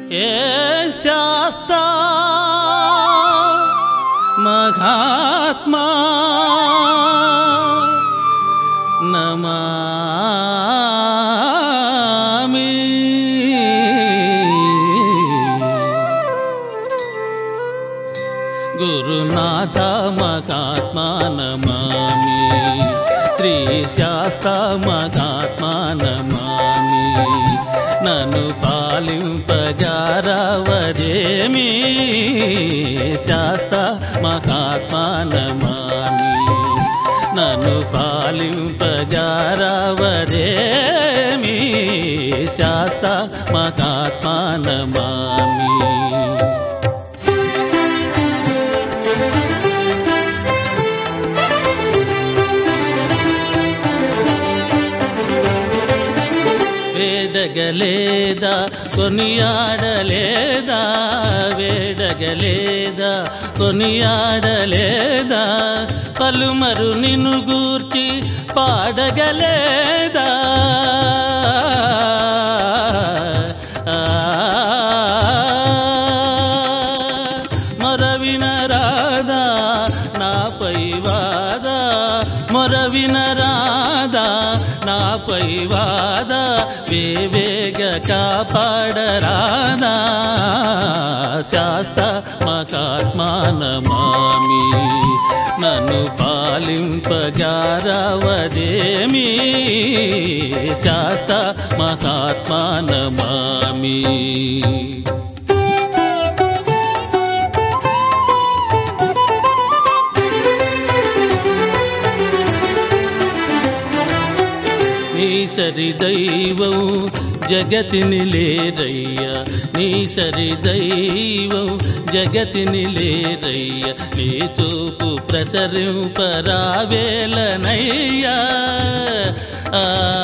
ఏ శాస్తా మహాత్మా నమామి గురునాథ మహాత్మా నమామి శ్రీ శాస్త మహాత్మా నమామి నన్ను పాలింపజారవరేమి శాస్త మహాత్మా నమామి నన్ను పాలింపజారవరేమి శాస్త మహాత్మా నమామి వేడగలేదా కొనియాడలేదా వేడగలేదా కొనియాడలేదా పలుమరు నిన్ను గూర్చి పాడగలేదా మొరవిన రాదా నాపై వాదా మొరవిన రాదా నాపై వాదా వేవేగ కాపాడరాదా శాస్త మకాత్మానమామి నన్ను పాలింపగారవదేమి శాస్త మహాత్మానమామి నీ సరి దైవం జగతిని లేరయ్య నీ సరి దైవం జగతిని లేరయ్య నీ చూపు ప్రసరింపరావేలనయ్యా ఆ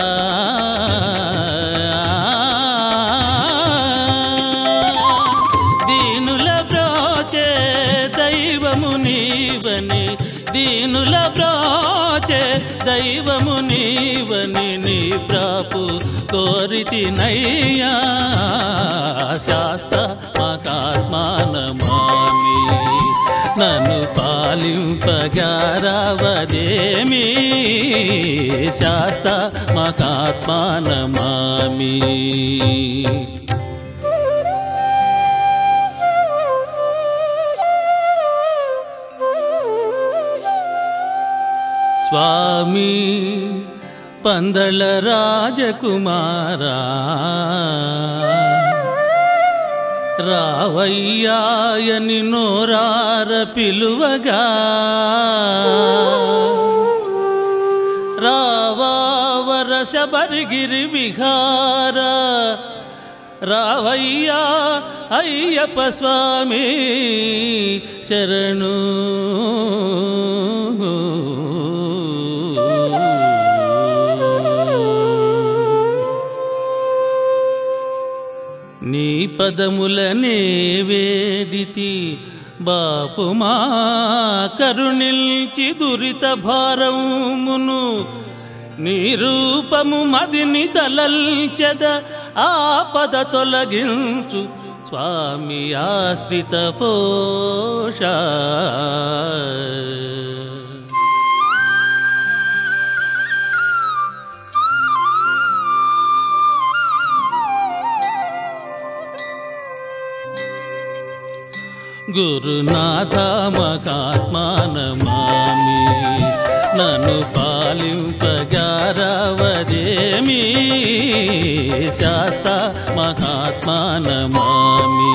దీనుల బ్రోచే దైవము నీవని దీనుల బ్రోచే దైవము నీవని నీ ప్రాపు కోరితినయ్యా శాస్త మకాత్మానమామి నన్ను పాలింపగారవదేమి శాస్త మకాత్మానమామి స్వామి పందళ రాజకుమారా రావయ్యాయని నోరార పిలువగా రావావర శబరిగిరి విహార రావయ్యా అయ్యప్ప స్వామి శరణు నీ పదములనే వేదితి బాపు మా కరుణిల్కి దురిత భారమును నీ రూపము మదిని తలల్చెద ఆపద తొలగించు స్వామి ఆశ్రిత పోష గురునాథ మహాత్మానమామి నన్ను పాలింపగారవదేమి శాస్త మహాత్మానమామి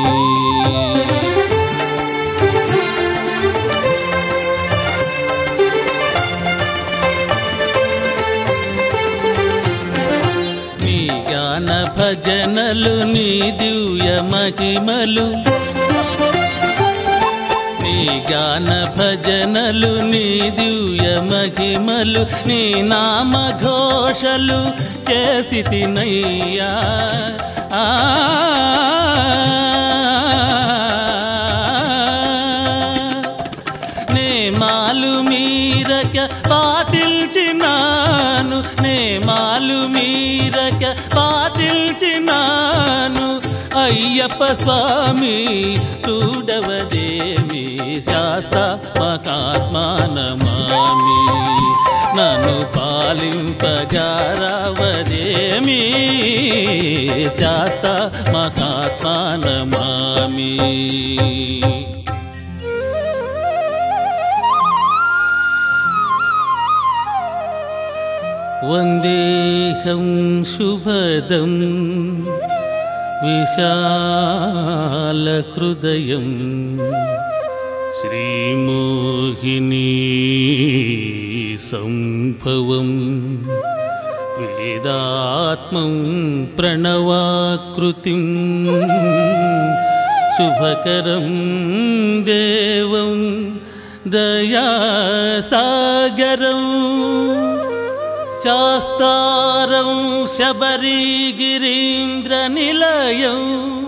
నీ గాన భజనలు నీ దివ్య మహిమలు నీ గాన భజనలు నీ దివ్య మహిమలు నీ నామ ఘోషలు చేసి తినయ్యా ఆ నేమాలు మీరక పాటిల్చినాను నేమాలు మీరక పాటిల్చినాను అయ్యప్ప స్వామి చూడవదేమి శాస్త మహాత్మానమామి నన్ను పాలింపగారవదేమి శాస్త మహాత్మానమామి వందేహం శుభదం విశాలహృదయం శ్రీమోహినీ సంభవం వేదాత్మం ప్రణవాకృతిం శుభకరం దేవం దయాసాగరం శాస్తారం శబరిగిరీంద్రనిలయం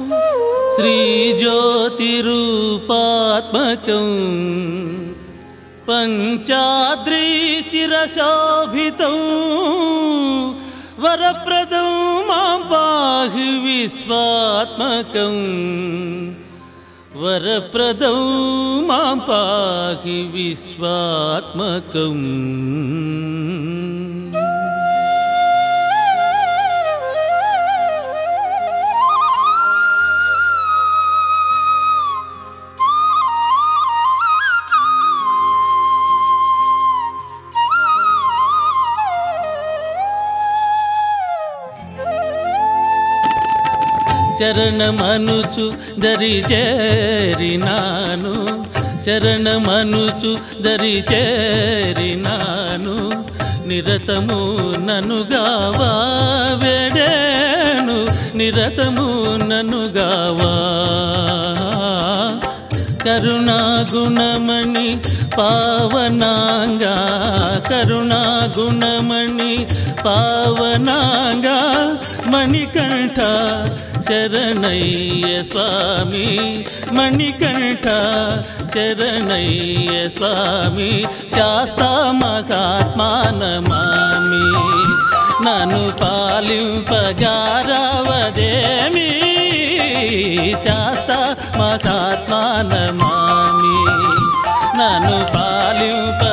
శ్రీజ్యోతిరూపాత్మకం పంచాద్రీచిరశోభితం వరప్రదం మాం పాహి విశ్వాత్మకం వరప్రదం మాం పాహి విశ్వాత్మకం శరణమనుచు దరి చేరినాను శరణమనుచు దరి చేరినాను నిరతము ననుగావా వేడేను నిరతము ననుగావా కరుణాగుణమణి పావనాంగా కరుణాగుణమణి పావనాంగా మణికంఠ శరణయ్య స్వామి మణికంఠ శరణయ్య స్వామి శాస్తా మహాత్మానమామి నన్ను పాలింపగారవదేమి శాస్త మహాత్మానమామి నన్ను పాలింప